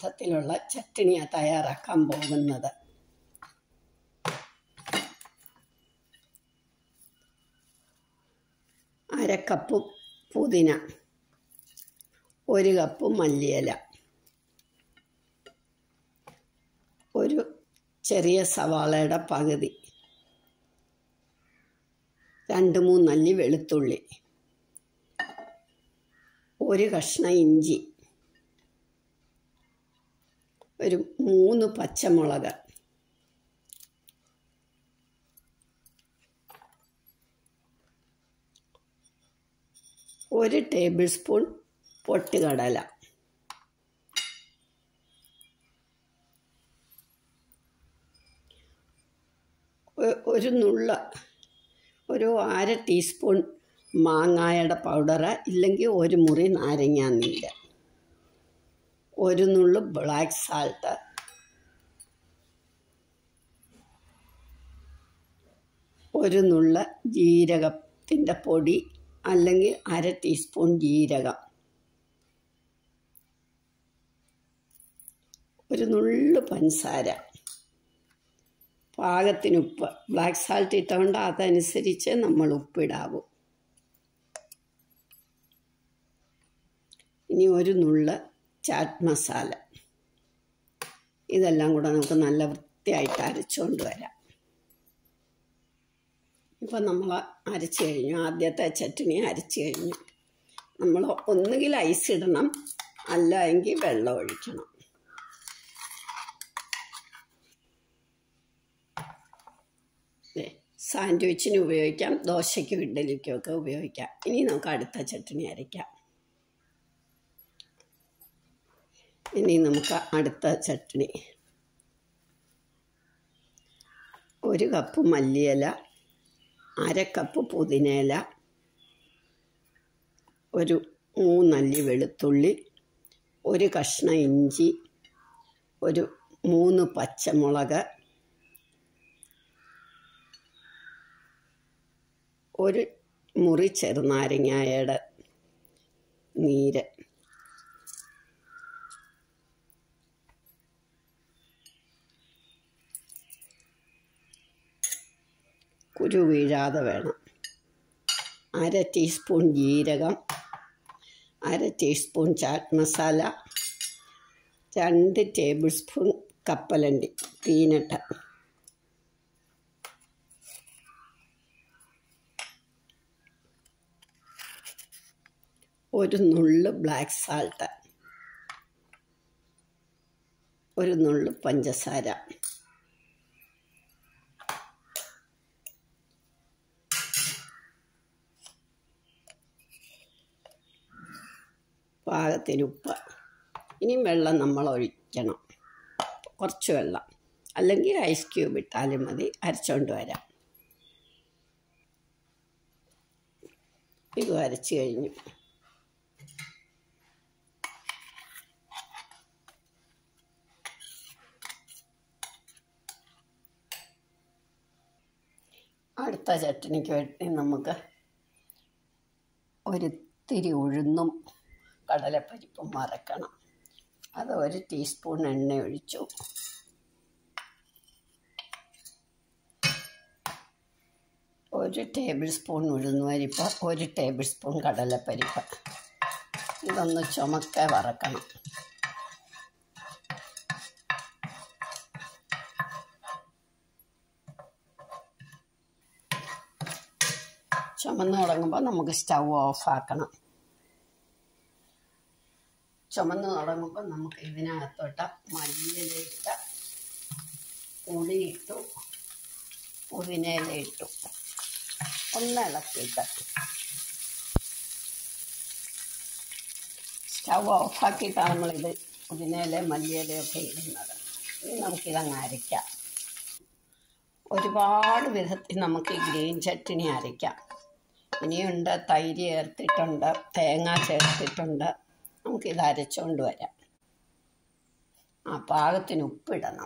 വിധത്തിലുള്ള ചട്ടിണിയാണ് തയ്യാറാക്കാൻ പോകുന്നത് അര കപ്പ് പുതിന ഒരു കപ്പ് മല്ലിയില ഒരു ചെറിയ സവാളയുടെ പകുതി രണ്ട് മൂന്നല്ലി വെളുത്തുള്ളി ഒരു കഷ്ണം ഇഞ്ചി ഒരു മൂന്ന് പച്ചമുളക് ഒരു ടേബിൾ സ്പൂൺ പൊട്ടുകടല ഒ- ഒരു നുള്ള ഒരു അര ടീസ്പൂൺ മാങ്ങായുടെ പൗഡർ ഇല്ലെങ്കിൽ ഒരു മുറി നാരങ്ങാ നീര് ഒരു നുള്ളു ബ്ലാക്ക് സാൾട്ട് ഒരു നുള്ള ജീരകത്തിൻ്റെ പൊടി അല്ലെങ്കിൽ അര ടീസ്പൂൺ ജീരകം ഒരു നുള്ളു പഞ്ചസാര പാകത്തിന് ഉപ്പ് ബ്ലാക്ക് സാൾട്ട് ഇട്ടുകൊണ്ട് അതനുസരിച്ച് നമ്മൾ ഉപ്പിടാവൂ ഇനി ഒരു നുള്ള ചാറ്റ് മസാല ഇതെല്ലാം കൂടെ നമുക്ക് നല്ല വൃത്തിയായിട്ട് അരച്ചുകൊണ്ട് വരാം ഇപ്പം നമ്മൾ അരച്ച് കഴിഞ്ഞു ആദ്യത്തെ ചട്നി അരച്ച് കഴിഞ്ഞു നമ്മൾ ഒന്നുകിൽ ഐസ് ഇടണം അല്ല എങ്കിൽ വെള്ളം ഒഴിക്കണം ദേ, സാൻഡ്വിച്ചിന് ഉപയോഗിക്കാം ദോശയ്ക്കും ഇഡ്ഡലിക്കും ഒക്കെ ഉപയോഗിക്കാം ഇനി നമുക്ക് അടുത്ത ചട്നി അരയ്ക്കാം ഇനി നമുക്ക് അടുത്ത ചട്നി ഒരു കപ്പ് മല്ലിയില അര കപ്പ് പുതിനയില ഒരു മൂന്നല്ലി വെളുത്തുള്ളി ഒരു കഷ്ണം ഇഞ്ചി ഒരു മൂന്ന് പച്ചമുളക് ഒരു മുറി ചെറുനാരങ്ങായയുടെ നീര് കുരു വീഴാതെ വേണം അര ടീസ്പൂൺ ജീരകം അര ടീസ്പൂൺ ചാറ്റ് മസാല രണ്ട് ടേബിൾ സ്പൂൺ കപ്പലണ്ടി പീനട്ട് ഒരു നുള്ള് ബ്ലാക്ക് സാൾട്ട് ഒരു നുള്ള് പഞ്ചസാര പാകത്തിന് ഉപ്പ് ഇനി വെള്ളം നമ്മൾ ഒഴിക്കണം കുറച്ച് വെള്ളം അല്ലെങ്കിൽ ഐസ് ക്യൂബ് ഇട്ടാലും മതി അരച്ചുകൊണ്ട് വരാം ഇത് അരച്ച് കഴിഞ്ഞു അടുത്ത ചട്നിക്ക് വേണ്ടി നമുക്ക് ഒരിത്തിരി ഉഴുന്നും കടലപ്പരിപ്പും മറക്കണം അത് ഒരു ടീസ്പൂൺ എണ്ണ ഒഴിച്ചു ഒരു ടേബിൾ സ്പൂൺ ഉഴുന്നുപരിപ്പ് ഒരു ടേബിൾ സ്പൂൺ കടലപ്പരിപ്പ് ഇതൊന്ന് ചുമക്കെ വറക്കണം ചുമന്ന് തുടങ്ങുമ്പോൾ നമുക്ക് സ്റ്റൗ ഓഫാക്കണം ചുമന്ന് തുടങ്ങുമ്പോൾ നമുക്ക് ഇതിനകത്തോട്ട് മല്ലിയിലിട്ട പുളിയിട്ടു പുതിനയില ഇട്ടു ഒന്ന് ഇളക്കിയിട്ട് സ്റ്റവ് ഓഫാക്കിയിട്ടാണ് നമ്മളിത് പുതിനയില മല്ലിയിലയൊക്കെ ഇടുന്നത് ഇനി നമുക്കിതങ്ങ് അരയ്ക്കാം ഒരുപാട് വിധത്തിൽ നമുക്ക് ഈ ഗ്രീൻ ചട്നി അരയ്ക്കാം ഇനിയുണ്ട് തൈര് ചേർത്തിട്ടുണ്ട് തേങ്ങ ചേർത്തിട്ടുണ്ട് നമുക്കിത് അരച്ചുകൊണ്ട് വരാം ആ പാകത്തിന് ഉപ്പിടണം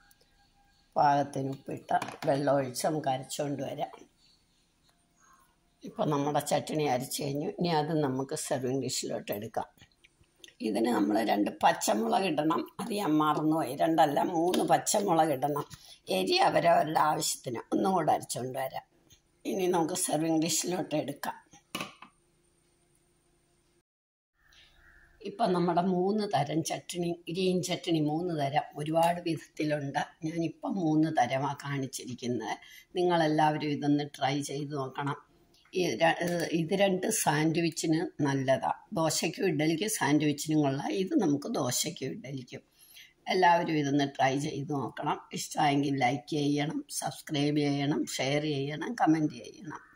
പാകത്തിന് ഉപ്പിട്ട വെള്ളം ഒഴിച്ച് നമുക്ക് അരച്ചുകൊണ്ട് വരാം ഇപ്പോൾ നമ്മുടെ ചട്നി അരച്ച് കഴിഞ്ഞു ഇനി അത് നമുക്ക് സെർവിങ് ഡിഷിലോട്ട് എടുക്കാം ഇതിന് നമ്മൾ രണ്ട് പച്ചമുളക് ഇടണം അത് ഞാൻ മറന്നുപോയി രണ്ടല്ല മൂന്ന് പച്ചമുളക് ഇടണം എരി അവരവരുടെ ആവശ്യത്തിന് ഒന്നും കൂടെ അരച്ചുകൊണ്ട് വരാം ഇനി നമുക്ക് സെർവിങ് ഡിഷിലോട്ട് എടുക്കാം ഇപ്പം നമ്മുടെ മൂന്ന് തരം ചട്നി ഗ്രീൻ ചട്നി മൂന്ന് തരം ഒരുപാട് വിധത്തിലുണ്ട് ഞാനിപ്പം മൂന്ന് തരമാണ് കാണിച്ചിരിക്കുന്നത് നിങ്ങളെല്ലാവരും ഇതൊന്ന് ട്രൈ ചെയ്ത് നോക്കണം ഈ ര- ഇത് രണ്ട് സാൻഡ്വിച്ചിന് നല്ലതാണ് ദോശയ്ക്കും ഇഡ്ഡലിക്കും സാൻഡ്വിച്ചിനും കൊള്ളാം ഇത് നമുക്ക് ദോശയ്ക്കും ഇഡ്ഡലിക്കും എല്ലാവരും ഇതൊന്ന് ട്രൈ ചെയ്ത് നോക്കണം ഇഷ്ടമായെങ്കിൽ ലൈക്ക് ചെയ്യണം സബ്സ്ക്രൈബ് ചെയ്യണം ഷെയർ ചെയ്യണം കമൻറ്റ് ചെയ്യണം